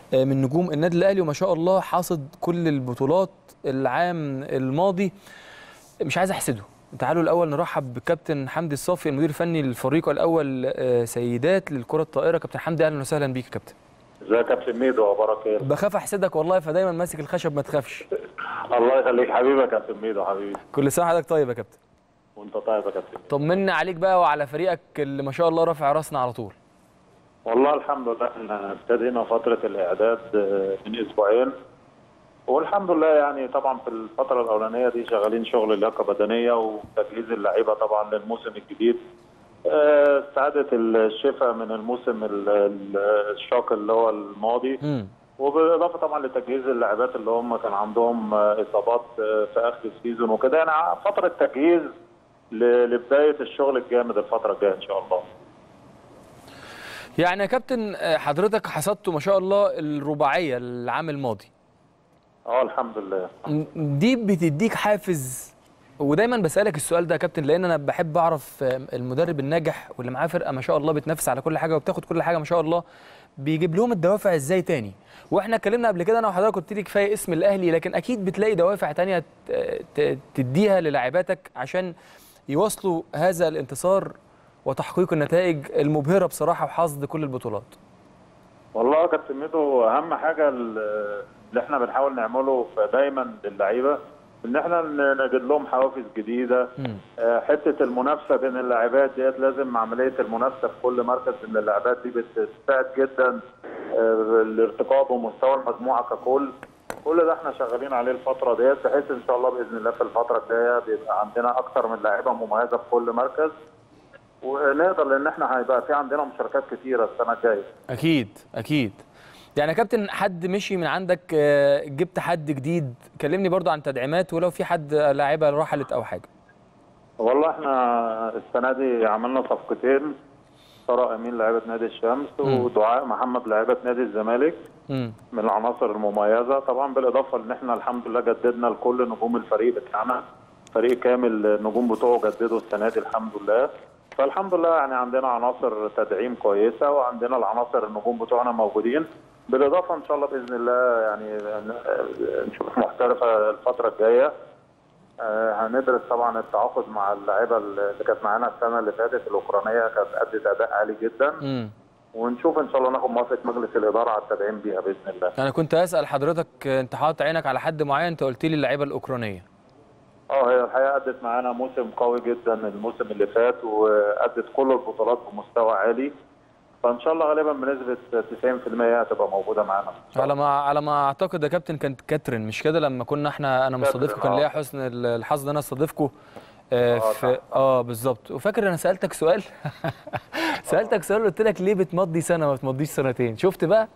آه، من نجوم النادي الاهلي وما شاء الله حاصد كل البطولات العام الماضي مش عايز احسده تعالوا الاول نرحب بكابتن حمدي الصافي المدير الفني للفريق الاول آه، سيدات للكره الطائره كابتن حمدي اهلا وسهلا بيك يا كابتن ازيك يا كابتن ميدو اخبارك ايه؟ بخاف احسدك والله فدايما ماسك الخشب ما تخافش الله يخليك حبيبي يا كابتن ميدو حبيبي كل سنه وحضرتك طيب يا كابتن وانت طيب يا كابتن طمنا عليك بقى وعلى فريقك اللي ما شاء الله رافع راسنا على طول والله الحمد لله احنا ابتدينا فترة الإعداد آه، من أسبوعين والحمد لله يعني طبعا في الفترة الأولانية دي شغالين شغل لياقة بدنية وتجهيز اللعيبة طبعا للموسم الجديد آه، استعادة الشفاء من الموسم ال- ال- الشاق اللي هو الماضي امم وبالاضافه طبعا لتجهيز اللاعبات اللي هم كان عندهم آه، اصابات آه، في اخر السيزون وكده يعني ع- فتره تجهيز ل- لبدايه الشغل الجامد الفتره الجايه ان شاء الله. يعني يا كابتن آه، حضرتك حصدتوا ما شاء الله الرباعيه العام الماضي اه الحمد لله. م- دي بتديك حافز ودايما بسالك السؤال ده يا كابتن لان انا بحب اعرف آه، المدرب الناجح واللي معاه فرقه ما شاء الله بتنافس على كل حاجه وبتاخد كل حاجه ما شاء الله بيجيب لهم الدوافع ازاي تاني واحنا اتكلمنا قبل كده انا وحضرتك قلت لي كفايه اسم الاهلي لكن اكيد بتلاقي دوافع تانية ت- ت- تديها للاعباتك عشان يواصلوا هذا الانتصار وتحقيق النتائج المبهره بصراحه وحصد كل البطولات والله يا كابتن ميدو اهم حاجه ال- اللي احنا بنحاول نعمله دايما للعيبه ان احنا ن- نجد لهم حوافز جديده مم. آه، حته المنافسه بين اللاعبات ديت لازم عمليه المنافسه في كل مركز من اللاعبات دي بتساعد جدا آه، الارتقاء بمستوى المجموعه ككل كل ده احنا شغالين عليه الفتره ديت بحيث ان شاء الله باذن الله في الفتره الجايه بيبقى عندنا اكتر من لاعيبه مميزه في كل مركز ونقدر لان احنا هيبقى في عندنا مشاركات كتيره السنه الجايه اكيد اكيد يعني يا كابتن حد مشي من عندك آه، جبت حد جديد كلمني برضو عن تدعيمات ولو في حد لاعيبه رحلت او حاجه والله احنا السنه دي عملنا صفقتين ساره امين لاعبه نادي الشمس مم. ودعاء محمد لاعبه نادي الزمالك امم من العناصر المميزه طبعا بالاضافه ان احنا الحمد لله جددنا لكل نجوم الفريق بتاعنا فريق كامل النجوم بتوعه جددوا السنه دي الحمد لله فالحمد لله يعني عندنا عناصر تدعيم كويسه وعندنا العناصر النجوم بتوعنا موجودين بالاضافه ان شاء الله باذن الله يعني ن- نشوف محترفه الفتره الجايه آه، هندرس طبعا التعاقد مع اللعيبه اللي كانت معانا السنه اللي فاتت الاوكرانيه كانت ادت اداء عالي جدا امم ونشوف ان شاء الله ناخد موافقه مجلس الاداره على التدعيم بيها باذن الله. انا كنت اسال حضرتك آه، انت حاطط عينك على حد معين انت قلت لي اللعيبه الاوكرانيه اه هي الحقيقه ادت معانا موسم قوي جدا الموسم اللي فات وادت كل البطولات بمستوى عالي فان شاء الله غالبا بنسبه 90% هتبقى موجوده معانا على ما على ما اعتقد يا كابتن كانت كاترين مش كده لما كنا احنا انا مستضيفكم كان آه. ليا حسن ال- الحظ ان انا استضيفكم آه آه، في صح. اه بالظبط وفاكر انا سالتك سؤال سالتك سؤال قلت لك ليه بتمضي سنه ما بتمضيش سنتين شفت بقى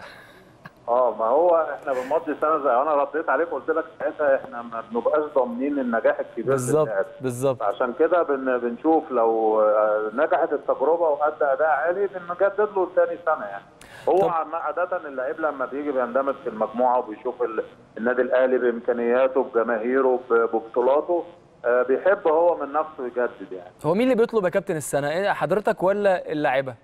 اه ما هو احنا بنمضي سنه زي انا رديت عليك قلت لك ساعتها احنا ما بنبقاش ضامنين النجاح الكبير بالظبط للاعب. بالظبط عشان كده بن بنشوف لو آه، نجحت التجربه وادى اداء عالي بنجدد له ثاني سنه يعني هو طب- عم- عاده اللعيب لما بيجي بيندمج في المجموعه وبيشوف ال- النادي الاهلي بامكانياته بجماهيره ب- ببطولاته آه، بيحب هو من نفسه يجدد يعني هو مين اللي بيطلب يا كابتن السنه إيه حضرتك ولا اللاعيبه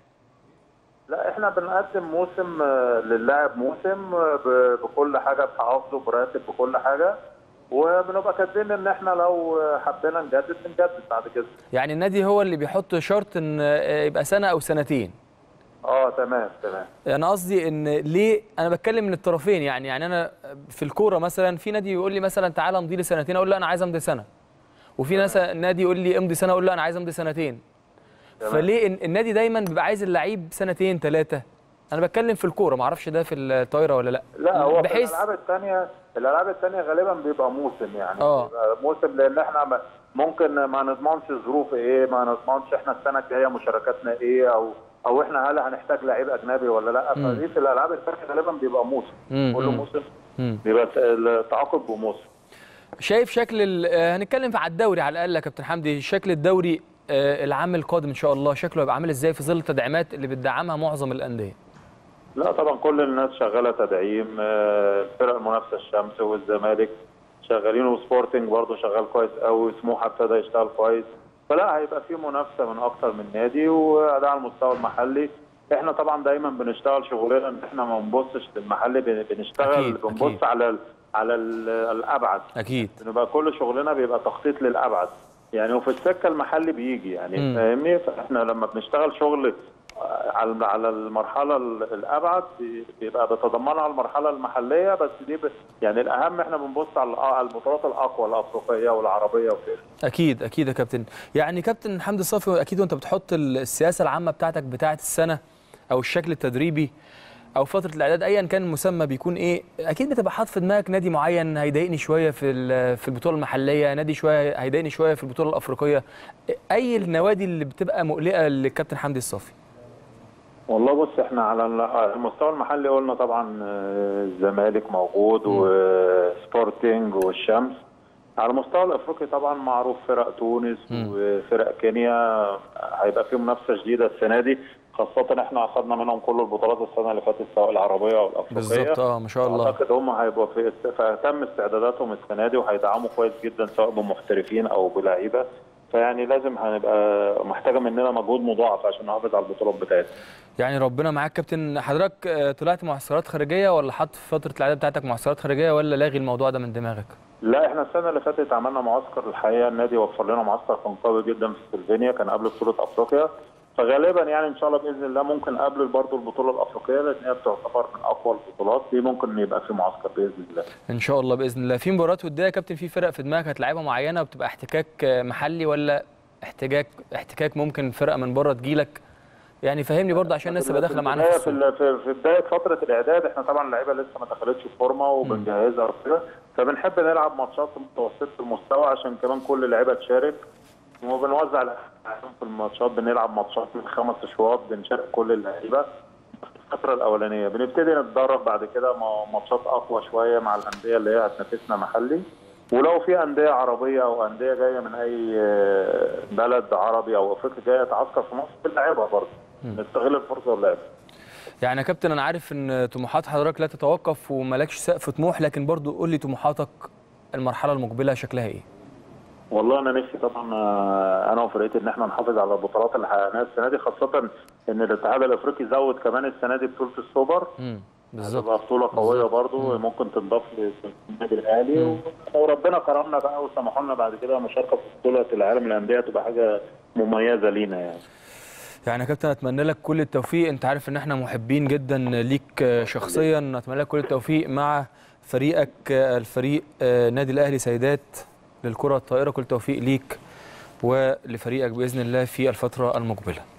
لا احنا بنقدم موسم آه، للاعب موسم آه، ب- بكل حاجه بحافظه براتب بكل حاجه وبنبقى كاتبين ان احنا لو آه، حبينا نجدد بنجدد بعد كده يعني النادي هو اللي بيحط شرط ان آه، يبقى سنه او سنتين اه تمام تمام انا قصدي ان ليه انا بتكلم من الطرفين يعني يعني انا في الكوره مثلا في نادي يقول لي مثلا تعالى امضي لي سنتين اقول له انا عايز امضي سنه وفي ناس نادي يقول لي امضي سنه اقول له انا عايز امضي سنتين تمام. فليه الن- النادي دايما بيبقى عايز اللعيب سنتين ثلاثه انا بتكلم في الكوره ما اعرفش ده في الطايره ولا لا لا هو في بحيث الالعاب الثانيه الالعاب الثانيه غالبا بيبقى موسم يعني آه. بيبقى موسم لان احنا ما- ممكن ما نضمنش ظروف ايه ما نضمنش احنا السنه الجايه مشاركاتنا ايه او او احنا هل هنحتاج لعيب اجنبي ولا لا مم. فدي في الالعاب الثانيه غالبا بيبقى موسم مم، كل مم. موسم مم. بيبقى التعاقد بموسم شايف شكل ال- آه، هنتكلم في على الدوري على الاقل يا كابتن حمدي شكل الدوري آه، العام القادم ان شاء الله شكله هيبقى عامل ازاي في ظل التدعيمات اللي بتدعمها معظم الانديه لا طبعا كل الناس شغاله تدعيم آه، الفرق المنافسه الشمس والزمالك شغالين وسبورتنج برضه شغال كويس قوي سموحه ابتدى يشتغل كويس فلا هيبقى في منافسه من اكتر من نادي وده على المستوى المحلي احنا طبعا دايما بنشتغل شغلنا ان احنا ما بنبصش للمحل بن- بنشتغل أكيد، بنبص أكيد. على ال على ال الابعد اكيد بنبقى كل شغلنا بيبقى تخطيط للابعد يعني وفي السكه المحل بيجي يعني مم. فاهمني فاحنا لما بنشتغل شغل آه، على على المرحله ال- الابعد بي- بيبقى بتضمنها المرحله المحليه بس دي ب... يعني الاهم احنا بنبص على على البطولات الاقوى الافريقيه والعربيه وكده اكيد اكيد يا كابتن يعني كابتن حمدي الصافي اكيد وانت بتحط السياسه العامه بتاعتك بتاعه السنه او الشكل التدريبي او فتره الاعداد ايا كان المسمى بيكون ايه اكيد بتبقى حاطط في دماغك نادي معين هيضايقني شويه في ال- في البطوله المحليه نادي شويه هيضايقني شويه في البطوله الافريقيه اي النوادي اللي بتبقى مقلقه للكابتن حمدي الصافي والله بص احنا على ال- على المستوى المحلي قلنا طبعا آه، الزمالك موجود وسبورتنج والشمس على المستوى الافريقي طبعا معروف فرق تونس مم. وفرق كينيا هيبقى في منافسه شديده السنه دي خاصه احنا اخذنا منهم كل البطولات السنه اللي فاتت سواء العربيه او الافريقيه بالظبط اه ما شاء الله اعتقد هم هيبقوا في است- فتم استعداداتهم السنه دي وهيدعموا كويس جدا سواء بمحترفين او بلعيبه فيعني لازم هنبقى محتاجه مننا مجهود مضاعف عشان نحافظ على البطولات بتاعتنا يعني ربنا معاك كابتن حضرتك آه، طلعت معسكرات خريجيه ولا حاطط في فتره الاعداد بتاعتك معسكرات خارجيه ولا لاغي الموضوع ده من دماغك لا احنا السنه اللي فاتت عملنا معسكر الحقيقه النادي وفر لنا معسكر كان قوي جدا في سلوفينيا كان قبل بطوله افريقيا فغالبا يعني ان شاء الله باذن الله ممكن قبل برضه البطوله الافريقيه لان هي بتعتبر من اقوى البطولات دي ممكن يبقى في معسكر باذن الله ان شاء الله باذن الله في مباريات وديه يا كابتن في فرق في دماغك هتلعبها معينه وبتبقى احتكاك آه، محلي ولا احتكاك احتكاك ممكن فرقه من بره تجيلك يعني فهمني برضه عشان الناس تبقى داخله معانا في في, الصوره ال- في, في بدايه فتره الاعداد احنا طبعا اللعيبه لسه ما دخلتش الفورمه وبنجهزها وكده فبنحب نلعب ماتشات متوسطه المستوى عشان كمان كل اللعيبه تشارك وبنوزع الأهداف في الماتشات بنلعب ماتشات من خمس اشواط بنشارك كل اللعيبه في الفتره الاولانيه بنبتدي نتدرب بعد كده مع ماتشات اقوى شويه مع الانديه اللي هي هتنافسنا محلي ولو في انديه عربيه او انديه جايه من اي آه، بلد عربي او افريقي جايه تعسكر في مصر بنلعبها برضه نستغل الفرصه ونلعب يعني يا كابتن انا عارف ان طموحات حضرتك لا تتوقف ومالكش سقف طموح لكن برضه قول لي طموحاتك المرحله المقبله شكلها ايه والله انا نفسي طبعا آه، انا وفرقتي ان احنا نحافظ على البطولات اللي حققناها السنه دي خاصه ان الاتحاد الافريقي زود كمان السنه دي بطوله السوبر امم بالظبط هتبقى بطوله قويه برضو ممكن تنضاف للنادي الاهلي و- وربنا كرمنا بقى وسمحوا لنا بعد كده مشاركه في بطوله العالم للانديه تبقى حاجه مميزه لينا يعني يعني يا كابتن اتمنى لك كل التوفيق انت عارف ان احنا محبين جدا ليك شخصيا اتمنى لك كل التوفيق مع فريقك الفريق نادي الاهلي سيدات للكره الطائره كل التوفيق ليك ولفريقك باذن الله في الفتره المقبله